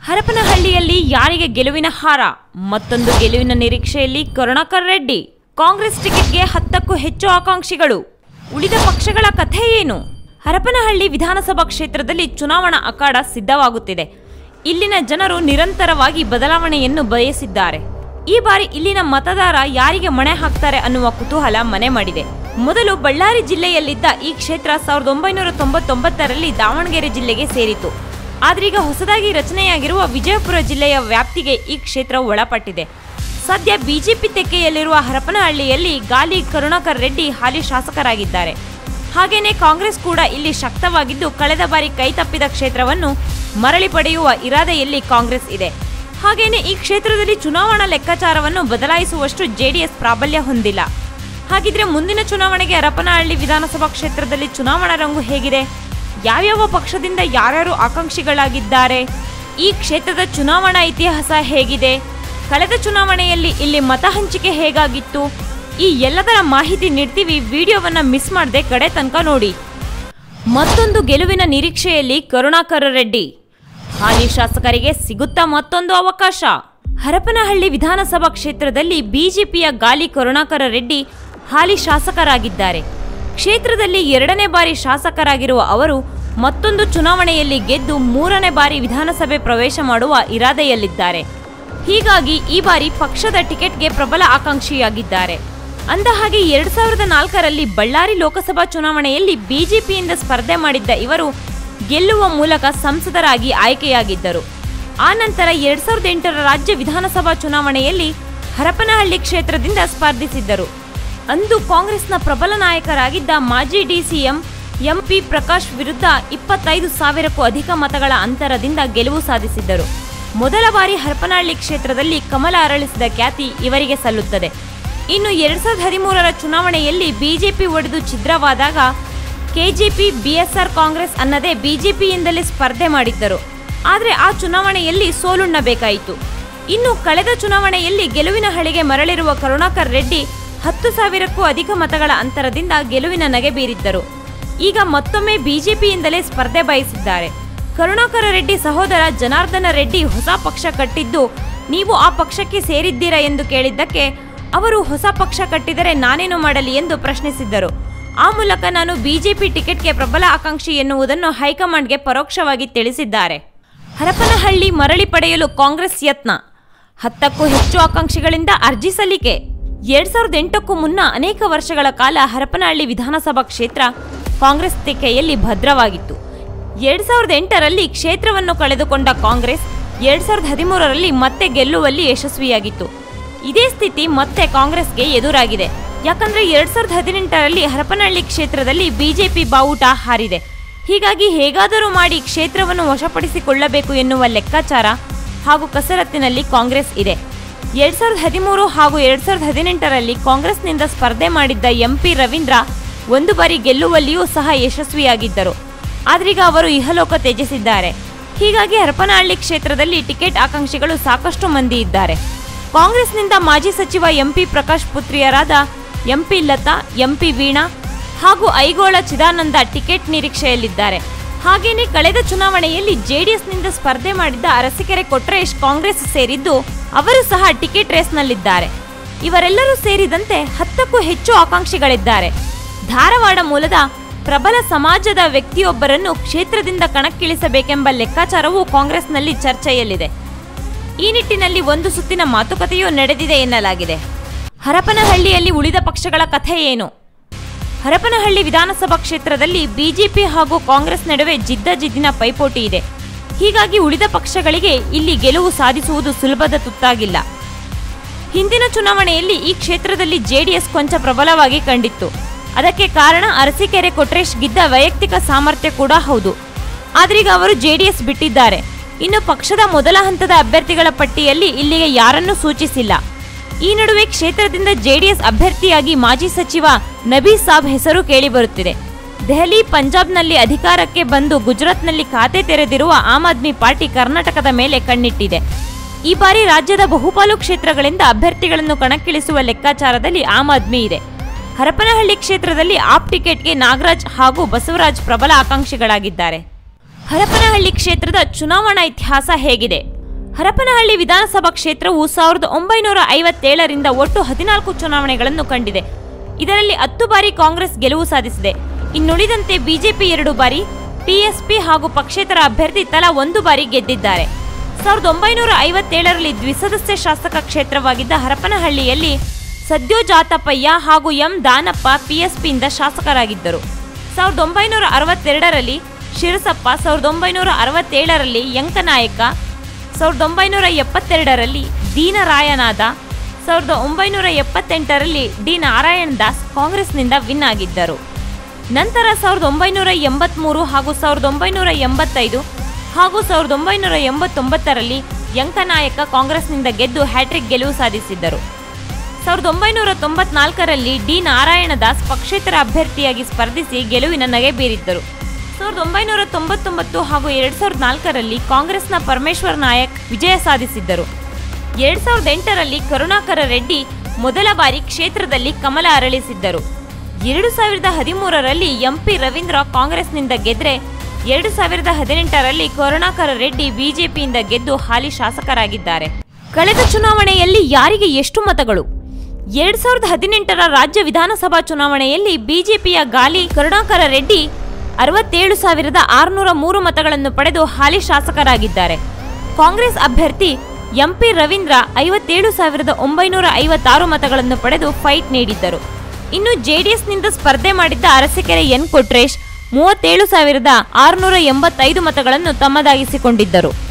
ಹರಪನಹಳ್ಳಿಯಲ್ಲಿ ಯಾರಿಗೆ ಗೆಲುವಿನ ಹಾರ ಮತ್ತೊಂದು ಗೆಲುವಿನ ನಿರೀಕ್ಷೆಯಲ್ಲಿ ಕರುಣಾಕರ್ ರೆಡ್ಡಿ ಕಾಂಗ್ರೆಸ್ ಟಿಕೆಟ್ಗೆ ಹತ್ತಕ್ಕೂ ಹೆಚ್ಚು ಆಕಾಂಕ್ಷಿಗಳು ಉಳಿದ ಪಕ್ಷಗಳ ಕಥೆ ಏನು ಹರಪನಹಳ್ಳಿ ವಿಧಾನಸಭಾ ಕ್ಷೇತ್ರದಲ್ಲಿ ಚುನಾವಣಾ ಅಖಾಡ ಸಿದ್ಧವಾಗುತ್ತಿದೆ ಇಲ್ಲಿನ ಜನರು ನಿರಂತರವಾಗಿ ಬದಲಾವಣೆಯನ್ನು ಬಯಸಿದ್ದಾರೆ ಈ ಬಾರಿ ಇಲ್ಲಿನ ಮತದಾರ ಯಾರಿಗೆ ಮಣೆ ಹಾಕ್ತಾರೆ ಅನ್ನುವ ಕುತೂಹಲ ಮನೆ ಮಾಡಿದೆ ಮೊದಲು ಬಳ್ಳಾರಿ ಜಿಲ್ಲೆಯಲ್ಲಿದ್ದ ಈ ಕ್ಷೇತ್ರ ಸಾವಿರದ ಒಂಬೈನೂರ ತೊಂಬತ್ತೊಂಬತ್ತರಲ್ಲಿ ದಾವಣಗೆರೆ ಜಿಲ್ಲೆಗೆ ಸೇರಿತು ಆದ್ರೀಗ ಹೊಸದಾಗಿ ರಚನೆಯಾಗಿರುವ ವಿಜಯಪುರ ಜಿಲ್ಲೆಯ ವ್ಯಾಪ್ತಿಗೆ ಈ ಕ್ಷೇತ್ರ ಒಳಪಟ್ಟಿದೆ ಸದ್ಯ ಬಿಜೆಪಿ ತೆಕ್ಕೆಯಲ್ಲಿರುವ ಹರಪನಹಳ್ಳಿಯಲ್ಲಿ ಗಾಲಿ ಕರುಣಾಕರ್ ರೆಡ್ಡಿ ಹಾಲಿ ಶಾಸಕರಾಗಿದ್ದಾರೆ ಹಾಗೇನೇ ಕಾಂಗ್ರೆಸ್ ಕೂಡ ಇಲ್ಲಿ ಶಕ್ತವಾಗಿದ್ದು ಕಳೆದ ಬಾರಿ ಕೈತಪ್ಪಿದ ಕ್ಷೇತ್ರವನ್ನು ಮರಳಿ ಪಡೆಯುವ ಇರಾದೆಯಲ್ಲಿ ಕಾಂಗ್ರೆಸ್ ಇದೆ ಹಾಗೇನೆ ಈ ಕ್ಷೇತ್ರದಲ್ಲಿ ಚುನಾವಣಾ ಲೆಕ್ಕಾಚಾರವನ್ನು ಬದಲಾಯಿಸುವಷ್ಟು ಜೆಡಿಎಸ್ ಪ್ರಾಬಲ್ಯ ಹೊಂದಿಲ್ಲ ಹಾಗಿದ್ರೆ ಮುಂದಿನ ಚುನಾವಣೆಗೆ ಹರಪನಹಳ್ಳಿ ವಿಧಾನಸಭಾ ಕ್ಷೇತ್ರದಲ್ಲಿ ಚುನಾವಣಾ ರಂಗು ಹೇಗಿದೆ ಯಾವ್ಯಾವ ಪಕ್ಷದಿಂದ ಯಾರ್ಯಾರು ಆಕಾಂಕ್ಷಿಗಳಾಗಿದ್ದಾರೆ ಈ ಕ್ಷೇತ್ರದ ಚುನಾವಣಾ ಇತಿಹಾಸ ಹೇಗಿದೆ ಕಳೆದ ಚುನಾವಣೆಯಲ್ಲಿ ಇಲ್ಲಿ ಮತ ಹಂಚಿಕೆ ಹೇಗಾಗಿತ್ತು ಈ ಎಲ್ಲದರ ಮಾಹಿತಿ ನೀಡ್ತೀವಿ ವಿಡಿಯೋವನ್ನ ಮಿಸ್ ಮಾಡದೆ ಕಡೆ ತನಕ ನೋಡಿ ಮತ್ತೊಂದು ಗೆಲುವಿನ ನಿರೀಕ್ಷೆಯಲ್ಲಿ ಕರುಣಾಕರ ರೆಡ್ಡಿ ಹಾಲಿ ಶಾಸಕರಿಗೆ ಸಿಗುತ್ತಾ ಮತ್ತೊಂದು ಅವಕಾಶ ಹರಪನಹಳ್ಳಿ ವಿಧಾನಸಭಾ ಕ್ಷೇತ್ರದಲ್ಲಿ ಬಿಜೆಪಿಯ ಗಾಲಿ ಕರುಣಾಕರ ರೆಡ್ಡಿ ಹಾಲಿ ಶಾಸಕರಾಗಿದ್ದಾರೆ ಕ್ಷೇತ್ರದಲ್ಲಿ ಎರಡನೇ ಬಾರಿ ಶಾಸಕರಾಗಿರುವ ಅವರು ಮತ್ತೊಂದು ಚುನಾವಣೆಯಲ್ಲಿ ಗೆದ್ದು ಮೂರನೇ ಬಾರಿ ವಿಧಾನಸಭೆ ಪ್ರವೇಶ ಮಾಡುವ ಇರಾದೆಯಲ್ಲಿದ್ದಾರೆ ಹೀಗಾಗಿ ಈ ಬಾರಿ ಪಕ್ಷದ ಟಿಕೆಟ್ಗೆ ಪ್ರಬಲ ಆಕಾಂಕ್ಷಿಯಾಗಿದ್ದಾರೆ ಅಂದಹಾಗೆ ಎರಡ್ ಸಾವಿರದ ನಾಲ್ಕರಲ್ಲಿ ಬಳ್ಳಾರಿ ಲೋಕಸಭಾ ಚುನಾವಣೆಯಲ್ಲಿ ಬಿಜೆಪಿಯಿಂದ ಸ್ಪರ್ಧೆ ಮಾಡಿದ್ದ ಇವರು ಗೆಲ್ಲುವ ಮೂಲಕ ಸಂಸದರಾಗಿ ಆಯ್ಕೆಯಾಗಿದ್ದರು ಆ ನಂತರ ಎರಡ್ ಸಾವಿರದ ಎಂಟರ ರಾಜ್ಯ ವಿಧಾನಸಭಾ ಚುನಾವಣೆಯಲ್ಲಿ ಹರಪನಹಳ್ಳಿ ಕ್ಷೇತ್ರದಿಂದ ಸ್ಪರ್ಧಿಸಿದ್ದರು ಅಂದು ಕಾಂಗ್ರೆಸ್ನ ಪ್ರಬಲ ನಾಯಕರಾಗಿದ್ದ ಮಾಜಿ ಡಿಸಿಎಂ ಎಂಪಿ ಪ್ರಕಾಶ್ ವಿರುದ್ಧ ಇಪ್ಪತ್ತೈದು ಸಾವಿರಕ್ಕೂ ಅಧಿಕ ಮತಗಳ ಅಂತರದಿಂದ ಗೆಲುವು ಸಾಧಿಸಿದ್ದರು ಮೊದಲ ಬಾರಿ ಹರಪನಹಳ್ಳಿ ಕ್ಷೇತ್ರದಲ್ಲಿ ಕಮಲ ಅರಳಿಸಿದ ಖ್ಯಾತಿ ಇವರಿಗೆ ಸಲ್ಲುತ್ತದೆ ಇನ್ನು ಎರಡ್ ಸಾವಿರದ ಹದಿಮೂರರ ಚುನಾವಣೆಯಲ್ಲಿ ಬಿಜೆಪಿ ಒಡೆದು ಛಿದ್ರವಾದಾಗ ಕೆಜೆಪಿ ಬಿಎಸ್ಆರ್ ಕಾಂಗ್ರೆಸ್ ಅನ್ನದೇ ಬಿಜೆಪಿಯಿಂದಲೇ ಸ್ಪರ್ಧೆ ಮಾಡಿದ್ದರು ಆದರೆ ಆ ಚುನಾವಣೆಯಲ್ಲಿ ಸೋಲುಣ್ಣಬೇಕಾಯಿತು ಇನ್ನು ಕಳೆದ ಚುನಾವಣೆಯಲ್ಲಿ ಗೆಲುವಿನ ಹಳಿಗೆ ಮರಳಿರುವ ಕರುಣಾಕರ್ ರೆಡ್ಡಿ ಹತ್ತು ಸಾವಿರಕ್ಕೂ ಅಧಿಕ ಮತಗಳ ಅಂತರದಿಂದ ಗೆಲುವಿನ ನಗೆ ಬೀರಿದ್ದರು ಈಗ ಮತ್ತೊಮ್ಮೆ ಬಿಜೆಪಿಯಿಂದಲೇ ಸ್ಪರ್ಧೆ ಬಯಸಿದ್ದಾರೆ ಕರುಣಾಕರ ರೆಡ್ಡಿ ಸಹೋದರ ಜನಾರ್ದನ ರೆಡ್ಡಿ ಹೊಸ ಪಕ್ಷ ಕಟ್ಟಿದ್ದು ನೀವು ಆ ಪಕ್ಷಕ್ಕೆ ಸೇರಿದ್ದೀರಾ ಎಂದು ಕೇಳಿದ್ದಕ್ಕೆ ಅವರು ಹೊಸ ಪಕ್ಷ ಕಟ್ಟಿದರೆ ನಾನೇನು ಮಾಡಲಿ ಎಂದು ಪ್ರಶ್ನಿಸಿದ್ದರು ಆ ಮೂಲಕ ನಾನು ಬಿಜೆಪಿ ಟಿಕೆಟ್ಗೆ ಪ್ರಬಲ ಆಕಾಂಕ್ಷಿ ಎನ್ನುವುದನ್ನು ಹೈಕಮಾಂಡ್ಗೆ ಪರೋಕ್ಷವಾಗಿ ತಿಳಿಸಿದ್ದಾರೆ ಹರಪನಹಳ್ಳಿ ಮರಳಿ ಪಡೆಯಲು ಕಾಂಗ್ರೆಸ್ ಯತ್ನ ಹತ್ತಕ್ಕೂ ಹೆಚ್ಚು ಆಕಾಂಕ್ಷಿಗಳಿಂದ ಅರ್ಜಿ ಸಲ್ಲಿಕೆ ಎರಡ್ ಸಾವಿರದ ಎಂಟಕ್ಕೂ ಮುನ್ನ ಅನೇಕ ವರ್ಷಗಳ ಕಾಲ ಹರಪನಹಳ್ಳಿ ವಿಧಾನಸಭಾ ಕ್ಷೇತ್ರ ಕಾಂಗ್ರೆಸ್ ತೆಕ್ಕೆಯಲ್ಲಿ ಭದ್ರವಾಗಿತ್ತು ಎರಡ್ ಸಾವಿರದ ಎಂಟರಲ್ಲಿ ಕ್ಷೇತ್ರವನ್ನು ಕಳೆದುಕೊಂಡ ಕಾಂಗ್ರೆಸ್ ಎರಡ್ ಸಾವಿರದ ಹದಿಮೂರರಲ್ಲಿ ಮತ್ತೆ ಗೆಲ್ಲುವಲ್ಲಿ ಯಶಸ್ವಿಯಾಗಿತ್ತು ಇದೇ ಸ್ಥಿತಿ ಮತ್ತೆ ಕಾಂಗ್ರೆಸ್ಗೆ ಎದುರಾಗಿದೆ ಯಾಕಂದ್ರೆ ಎರಡ್ ಸಾವಿರದ ಹದಿನೆಂಟರಲ್ಲಿ ಹರಪನಹಳ್ಳಿ ಕ್ಷೇತ್ರದಲ್ಲಿ ಬಿಜೆಪಿ ಬಾವುಟ ಹಾರಿದೆ ಹೀಗಾಗಿ ಹೇಗಾದರೂ ಮಾಡಿ ಕ್ಷೇತ್ರವನ್ನು ವಶಪಡಿಸಿಕೊಳ್ಳಬೇಕು ಎನ್ನುವ ಲೆಕ್ಕಾಚಾರ ಹಾಗೂ ಕಸರತ್ತಿನಲ್ಲಿ ಕಾಂಗ್ರೆಸ್ ಇದೆ ಎರಡ್ ಸಾವಿರದ ಹದಿಮೂರು ಹಾಗೂ ಎರಡ್ ಸಾವಿರದ ಹದಿನೆಂಟರಲ್ಲಿ ಕಾಂಗ್ರೆಸ್ನಿಂದ ಸ್ಪರ್ಧೆ ಮಾಡಿದ್ದ ಎಂಪಿ ರವೀಂದ್ರ ಒಂದು ಬಾರಿ ಗೆಲ್ಲುವಲ್ಲಿಯೂ ಸಹ ಯಶಸ್ವಿಯಾಗಿದ್ದರು ಆದ್ರೀಗ ಅವರು ಇಹಲೋಕ ತ್ಯಜಿಸಿದ್ದಾರೆ ಹೀಗಾಗಿ ಹರಪನಹಳ್ಳಿ ಕ್ಷೇತ್ರದಲ್ಲಿ ಟಿಕೆಟ್ ಆಕಾಂಕ್ಷಿಗಳು ಸಾಕಷ್ಟು ಮಂದಿ ಇದ್ದಾರೆ ಕಾಂಗ್ರೆಸ್ನಿಂದ ಮಾಜಿ ಸಚಿವ ಎಂಪಿ ಪ್ರಕಾಶ್ ಪುತ್ರಿಯರಾದ ಎಂಪಿ ಲತಾ ಎಂಪಿ ವೀಣಾ ಹಾಗೂ ಐಗೋಳ ಚಿದಾನಂದ ಟಿಕೆಟ್ ನಿರೀಕ್ಷೆಯಲ್ಲಿದ್ದಾರೆ ಹಾಗೇನೆ ಕಳೆದ ಚುನಾವಣೆಯಲ್ಲಿ ಜೆಡಿಎಸ್ನಿಂದ ಸ್ಪರ್ಧೆ ಮಾಡಿದ್ದ ಅರಸೀಕೆರೆ ಕೊಟ್ರೇಶ್ ಕಾಂಗ್ರೆಸ್ ಸೇರಿದ್ದು ಅವರು ಸಹ ಟಿಕೆಟ್ ರೇಸ್ನಲ್ಲಿದ್ದಾರೆ ಇವರೆಲ್ಲರೂ ಸೇರಿದಂತೆ ಹತ್ತಕ್ಕೂ ಹೆಚ್ಚು ಆಕಾಂಕ್ಷಿಗಳಿದ್ದಾರೆ ಧಾರವಾಡ ಮೂಲದ ಪ್ರಬಲ ಸಮಾಜದ ವ್ಯಕ್ತಿಯೊಬ್ಬರನ್ನು ಕ್ಷೇತ್ರದಿಂದ ಕಣಕ್ಕಿಳಿಸಬೇಕೆಂಬ ಲೆಕ್ಕಾಚಾರವೂ ಕಾಂಗ್ರೆಸ್ನಲ್ಲಿ ಚರ್ಚೆಯಲ್ಲಿದೆ ಈ ನಿಟ್ಟಿನಲ್ಲಿ ಒಂದು ಸುತ್ತಿನ ಮಾತುಕತೆಯೂ ನಡೆದಿದೆ ಎನ್ನಲಾಗಿದೆ ಹರಪನಹಳ್ಳಿಯಲ್ಲಿ ಉಳಿದ ಪಕ್ಷಗಳ ಕಥೆ ಏನು ಹರಪನಹಳ್ಳಿ ವಿಧಾನಸಭಾ ಕ್ಷೇತ್ರದಲ್ಲಿ ಬಿಜೆಪಿ ಹಾಗೂ ಕಾಂಗ್ರೆಸ್ ನಡುವೆ ಜಿದ್ದಿನ ಪೈಪೋಟಿ ಇದೆ ಹೀಗಾಗಿ ಉಳಿದ ಪಕ್ಷಗಳಿಗೆ ಇಲ್ಲಿ ಗೆಲುವು ಸಾಧಿಸುವುದು ಸುಲಭದ ತುತ್ತಾಗಿಲ್ಲ ಹಿಂದಿನ ಚುನಾವಣೆಯಲ್ಲಿ ಈ ಕ್ಷೇತ್ರದಲ್ಲಿ ಜೆಡಿಎಸ್ ಕೊಂಚ ಪ್ರಬಲವಾಗಿ ಕಂಡಿತ್ತು ಅದಕ್ಕೆ ಕಾರಣ ಅರಸೀಕೆರೆ ಕೊಟ್ರೇಶ್ ಗಿದ್ದ ವೈಯಕ್ತಿಕ ಸಾಮರ್ಥ್ಯ ಕೂಡ ಹೌದು ಆದ್ರೀಗ ಅವರು ಜೆಡಿಎಸ್ ಬಿಟ್ಟಿದ್ದಾರೆ ಇನ್ನು ಪಕ್ಷದ ಮೊದಲ ಹಂತದ ಅಭ್ಯರ್ಥಿಗಳ ಪಟ್ಟಿಯಲ್ಲಿ ಇಲ್ಲಿಗೆ ಯಾರನ್ನೂ ಸೂಚಿಸಿಲ್ಲ ಈ ನಡುವೆ ಕ್ಷೇತ್ರದಿಂದ ಜೆಡಿಎಸ್ ಅಭ್ಯರ್ಥಿಯಾಗಿ ಮಾಜಿ ಸಚಿವ ನಬೀ ಸಾಬ್ ಹೆಸರು ಕೇಳಿಬರುತ್ತಿದೆ ದೆಹಲಿ ಪಂಜಾಬ್ನಲ್ಲಿ ಅಧಿಕಾರಕ್ಕೆ ಬಂದು ಗುಜರಾತ್ನಲ್ಲಿ ಖಾತೆ ತೆರೆದಿರುವ ಆಮ್ ಆದ್ಮಿ ಪಾರ್ಟಿ ಕರ್ನಾಟಕದ ಮೇಲೆ ಕಣ್ಣಿಟ್ಟಿದೆ ಈ ಬಾರಿ ರಾಜ್ಯದ ಬಹುಪಾಲು ಕ್ಷೇತ್ರಗಳಿಂದ ಅಭ್ಯರ್ಥಿಗಳನ್ನು ಕಣಕ್ಕಿಳಿಸುವ ಲೆಕ್ಕಾಚಾರದಲ್ಲಿ ಆಮ್ ಆದ್ಮಿ ಇದೆ ಹರಪನಹಳ್ಳಿ ಕ್ಷೇತ್ರದಲ್ಲಿ ಆಪ್ ಟಿಕೆಟ್ಗೆ ನಾಗರಾಜ್ ಹಾಗೂ ಬಸವರಾಜ್ ಪ್ರಬಲ ಆಕಾಂಕ್ಷಿಗಳಾಗಿದ್ದಾರೆ ಹರಪನಹಳ್ಳಿ ಕ್ಷೇತ್ರದ ಚುನಾವಣಾ ಇತಿಹಾಸ ಹೇಗಿದೆ ಹರಪನಹಳ್ಳಿ ವಿಧಾನಸಭಾ ಕ್ಷೇತ್ರವು ಸಾವಿರದ ಒಂಬೈನೂರ ಐವತ್ತೇಳರಿಂದ ಒಟ್ಟು ಹದಿನಾಲ್ಕು ಚುನಾವಣೆಗಳನ್ನು ಕಂಡಿದೆ ಇದರಲ್ಲಿ ಹತ್ತು ಬಾರಿ ಕಾಂಗ್ರೆಸ್ ಗೆಲುವು ಸಾಧಿಸಿದೆ ಇನ್ನುಳಿದಂತೆ ಬಿಜೆಪಿ ಎರಡು ಬಾರಿ ಟಿಎಸ್ಪಿ ಹಾಗೂ ಪಕ್ಷೇತರ ಅಭ್ಯರ್ಥಿ ತಲಾ ಒಂದು ಬಾರಿ ಗೆದ್ದಿದ್ದಾರೆ ಸಾವಿರದ ಒಂಬೈನೂರ ಐವತ್ತೇಳರಲ್ಲಿ ದ್ವಿಸದಸ್ಯ ಶಾಸಕ ಕ್ಷೇತ್ರವಾಗಿದ್ದ ಹರಪನಹಳ್ಳಿಯಲ್ಲಿ ಸದ್ಯೋಜಾತಪ್ಪಯ್ಯ ಹಾಗೂ ಎಂ ದಾನಪ್ಪ ಪಿಎಸ್ಪಿಯಿಂದ ಶಾಸಕರಾಗಿದ್ದರು ಸಾವಿರದ ಒಂಬೈನೂರ ಅರವತ್ತೆರಡರಲ್ಲಿ ಶಿರಸಪ್ಪ ಸಾವಿರದ ಒಂಬೈನೂರ ಅರವತ್ತೇಳರಲ್ಲಿ ಯಂಕನಾಯಕ ಸಾವಿರದ ಒಂಬೈನೂರ ಎಪ್ಪತ್ತೆರಡರಲ್ಲಿ ದೀನರಾಯನಾದ ಸಾವಿರದ ಒಂಬೈನೂರ ಎಪ್ಪತ್ತೆಂಟರಲ್ಲಿ ಡಿ ನಾರಾಯಣ್ ದಾಸ್ ಕಾಂಗ್ರೆಸ್ನಿಂದ ವಿನ್ ಆಗಿದ್ದರು ನಂತರ ಸಾವಿರದ ಒಂಬೈನೂರ ಎಂಬತ್ಮೂರು ಹಾಗೂ ಸಾವಿರದ ಒಂಬೈನೂರ ಎಂಬತ್ತೈದು ಹಾಗೂ ಸಾವಿರದ ಒಂಬೈನೂರ ಎಂಬತ್ತೊಂಬತ್ತರಲ್ಲಿ ಯಂಕನಾಯಕ ಕಾಂಗ್ರೆಸ್ನಿಂದ ಗೆದ್ದು ಹ್ಯಾಟ್ರಿಕ್ ಗೆಲುವು ಸಾಧಿಸಿದ್ದರು ಸಾವಿರದ ಒಂಬೈನೂರ ತೊಂಬತ್ನಾಲ್ಕರಲ್ಲಿ ಡಿ ನಾರಾಯಣದಾಸ್ ಪಕ್ಷೇತರ ಅಭ್ಯರ್ಥಿಯಾಗಿ ಸ್ಪರ್ಧಿಸಿ ಗೆಲುವಿನ ನಗೆ ಬೀರಿದ್ದರು ಸಾವಿರದ ಒಂಬೈನೂರ ತೊಂಬತ್ತೊಂಬತ್ತು ಹಾಗೂ ಎರಡ್ ಸಾವಿರದ ನಾಲ್ಕರಲ್ಲಿ ಕಾಂಗ್ರೆಸ್ನ ಪರಮೇಶ್ವರ್ ನಾಯಕ್ ವಿಜಯ ಸಾಧಿಸಿದ್ದರು ಎರಡ್ ಸಾವಿರದ ಎಂಟರಲ್ಲಿ ಕರುಣಾಕರ ರೆಡ್ಡಿ ಮೊದಲ ಬಾರಿ ಕ್ಷೇತ್ರದಲ್ಲಿ ಕಮಲ ಅರಳಿಸಿದ್ದರು ಎರಡು ಸಾವಿರದ ಹದಿಮೂರರಲ್ಲಿ ಎಂಪಿ ರವೀಂದ್ರ ಕಾಂಗ್ರೆಸ್ನಿಂದ ಗೆದ್ರೆ ಎರಡು ಸಾವಿರದ ಹದಿನೆಂಟರಲ್ಲಿ ಕರುಣಾಕರ ರೆಡ್ಡಿ ಬಿಜೆಪಿಯಿಂದ ಗೆದ್ದು ಹಾಲಿ ಶಾಸಕರಾಗಿದ್ದಾರೆ ಕಳೆದ ಚುನಾವಣೆಯಲ್ಲಿ ಯಾರಿಗೆ ಎಷ್ಟು ಮತಗಳು ಎರಡ್ ಸಾವಿರದ ಹದಿನೆಂಟರ ರಾಜ್ಯ ವಿಧಾನಸಭಾ ಚುನಾವಣೆಯಲ್ಲಿ ಬಿಜೆಪಿಯ ಗಾಲಿ ಕರುಣಾಕರ ರೆಡ್ಡಿ ಅರವತ್ತೇಳು ಸಾವಿರದ ಆರುನೂರ ಮೂರು ಮತಗಳನ್ನು ಪಡೆದು ಹಾಲಿ ಶಾಸಕರಾಗಿದ್ದಾರೆ ಕಾಂಗ್ರೆಸ್ ಅಭ್ಯರ್ಥಿ ಎಂಪಿ ರವೀಂದ್ರ ಐವತ್ತೇಳು ಸಾವಿರದ ಒಂಬೈನೂರ ಐವತ್ತಾರು ಮತಗಳನ್ನು ಪಡೆದು ಫೈಟ್ ನೀಡಿದ್ದರು ಇನ್ನು ಜೆಡಿಎಸ್ನಿಂದ ಸ್ಪರ್ಧೆ ಮಾಡಿದ್ದ ಅರಸಕೆರೆ ಎನ್ ಕೊಟ್ರೇಶ್ ಮೂವತ್ತೇಳು ಸಾವಿರದ ಆರುನೂರ ಎಂಬತ್ತೈದು ಮತಗಳನ್ನು ತಮ್ಮದಾಗಿಸಿಕೊಂಡಿದ್ದರು